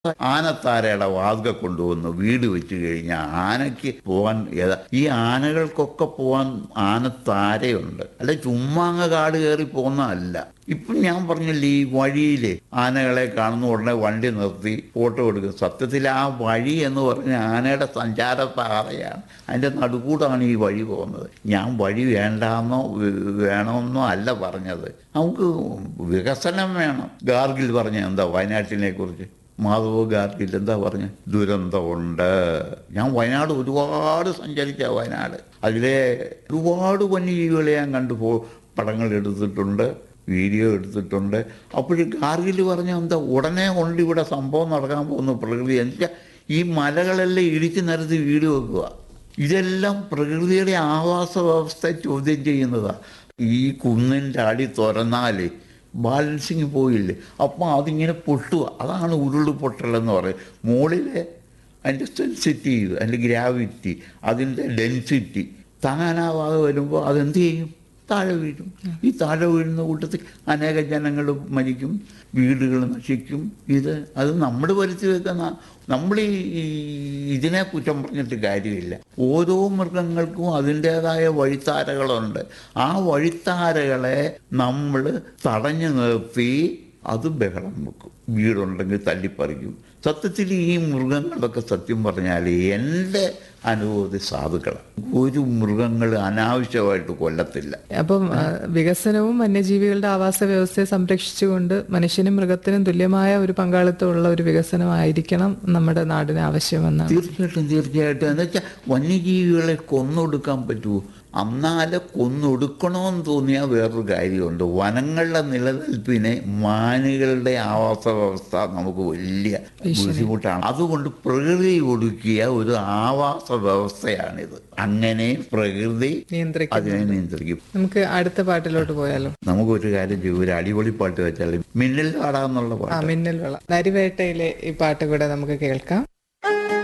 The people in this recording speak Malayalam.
ആനത്താരയുടെ വാതുക കൊണ്ടുവന്ന് വീട് വെച്ച് കഴിഞ്ഞാൽ ആനയ്ക്ക് പോകാൻ ഏതാ ഈ ആനകൾക്കൊക്കെ പോകാൻ ആനത്താരയുണ്ട് അല്ല ചുമ്മാ അങ്ങ് കാട് കയറി പോകുന്നതല്ല ഇപ്പം ഞാൻ പറഞ്ഞില്ലേ ഈ വഴിയിലെ ആനകളെ കാണുന്ന ഉടനെ വണ്ടി നിർത്തി ഫോട്ടോ എടുക്കും സത്യത്തിൽ ആ വഴി എന്ന് പറഞ്ഞ ആനയുടെ സഞ്ചാര പാതയാണ് അതിൻ്റെ നടുക്കൂടാണ് ഈ വഴി പോകുന്നത് ഞാൻ വഴി വേണ്ടാന്നോ വേ- വേണമെന്നോ അല്ല പറഞ്ഞത് നമുക്ക് വികസനം വേണം ഗാർഗിൽ പറഞ്ഞ എന്താ വയനാട്ടിനെ കുറിച്ച് മാധവ് ഗാർഗിൽ എന്താ പറഞ്ഞ ദുരന്തമുണ്ട് ഞാൻ വയനാട് ഒരുപാട് സഞ്ചരിച്ച വയനാട് അതിലെ ഒരുപാട് വന്യജീവികളെ ഞാൻ കണ്ടു പോ പടങ്ങൾ എടുത്തിട്ടുണ്ട് വീഡിയോ എടുത്തിട്ടുണ്ട് അപ്പോഴും ഗാർഗിൽ പറഞ്ഞ എന്താ ഉടനെ കൊണ്ട് ഇവിടെ സംഭവം നടക്കാൻ പോകുന്ന പ്രകൃതി എന്നുവെച്ചാൽ ഈ മലകളെല്ലാം ഇടിച്ചു നിരത്തി വീട് വെക്കുക ഇതെല്ലാം പ്രകൃതിയുടെ ആവാസ വ്യവസ്ഥ ചോദ്യം ചെയ്യുന്നതാണ് ഈ കുന്നിൻ്റെ അടി തുറന്നാലേ ബാലൻസിങ് പോയില്ലേ അപ്പം അതിങ്ങനെ പൊട്ടുക അതാണ് ഉരുള് പൊട്ടലെന്ന് പറയും മുകളിലെ അതിൻ്റെ സെൻസിറ്റീവ് അതിൻ്റെ ഗ്രാവിറ്റി അതിൻ്റെ ഡെൻസിറ്റി താങ്ങാനാവാതെ വരുമ്പോൾ അതെന്ത് ചെയ്യും താഴെ വീഴും ഈ താഴെ വീഴുന്ന കൂട്ടത്തിൽ അനേക ജനങ്ങൾ മരിക്കും വീടുകൾ നശിക്കും ഇത് അത് നമ്മൾ വരുത്തി വെക്കുന്ന നമ്മൾ ഈ ഈ ഇതിനെ കുറ്റം പറഞ്ഞിട്ട് കാര്യമില്ല ഓരോ മൃഗങ്ങൾക്കും അതിൻ്റേതായ വഴിത്താരകളുണ്ട് ആ വഴിത്താരകളെ നമ്മൾ തടഞ്ഞു നിർത്തി അത് ബഹളം വെക്കും വീടുണ്ടെങ്കിൽ തല്ലിപ്പറിക്കും സത്യത്തിൽ ഈ മൃഗങ്ങളൊക്കെ സത്യം പറഞ്ഞാൽ എൻ്റെ അനുഭവത്തിൽ സാധുക്കളാണ് ഒരു മൃഗങ്ങൾ അനാവശ്യമായിട്ട് കൊല്ലത്തില്ല അപ്പം ആ, വികസനവും വന്യജീവികളുടെ ആവാസ വ്യവസ്ഥയെ സംരക്ഷിച്ചുകൊണ്ട് മനുഷ്യനും മൃഗത്തിനും തുല്യമായ ഒരു പങ്കാളിത്തമുള്ള ഒരു വികസനമായിരിക്കണം നമ്മുടെ നാടിന് ആവശ്യമെന്നാണ് തീർച്ചയായിട്ടും തീർച്ചയായിട്ടും എന്ന് വെച്ചാൽ വന്യജീവികളെ കൊന്നൊടുക്കാൻ പറ്റുമോ അന്നാലെ കൊന്നൊടുക്കണമെന്ന് തോന്നിയാൽ വേറൊരു കാര്യമുണ്ട് വനങ്ങളുടെ നിലനിൽപ്പിനെ മാനുകളുടെ ആവാസ വ്യവസ്ഥ നമുക്ക് വലിയ ബുദ്ധിമുട്ടാണ് അതുകൊണ്ട് പ്രകൃതി ഒടുക്കിയ ഒരു ആവാസ വ്യവസ്ഥയാണിത് അങ്ങനെ പ്രകൃതി നിയന്ത്രിക്കും അതിനെ നിയന്ത്രിക്കും നമുക്ക് അടുത്ത പാട്ടിലോട്ട് പോയാലോ നമുക്കൊരു കാര്യം ചെയ്യും ഒരു അടിപൊളി പാട്ട് വെച്ചാൽ മിന്നൽ പാടാന്നുള്ള ആ പാട്ട് മിന്നൽ വള നരിവേട്ടയിലെ ഈ പാട്ട് കൂടെ നമുക്ക് കേൾക്കാം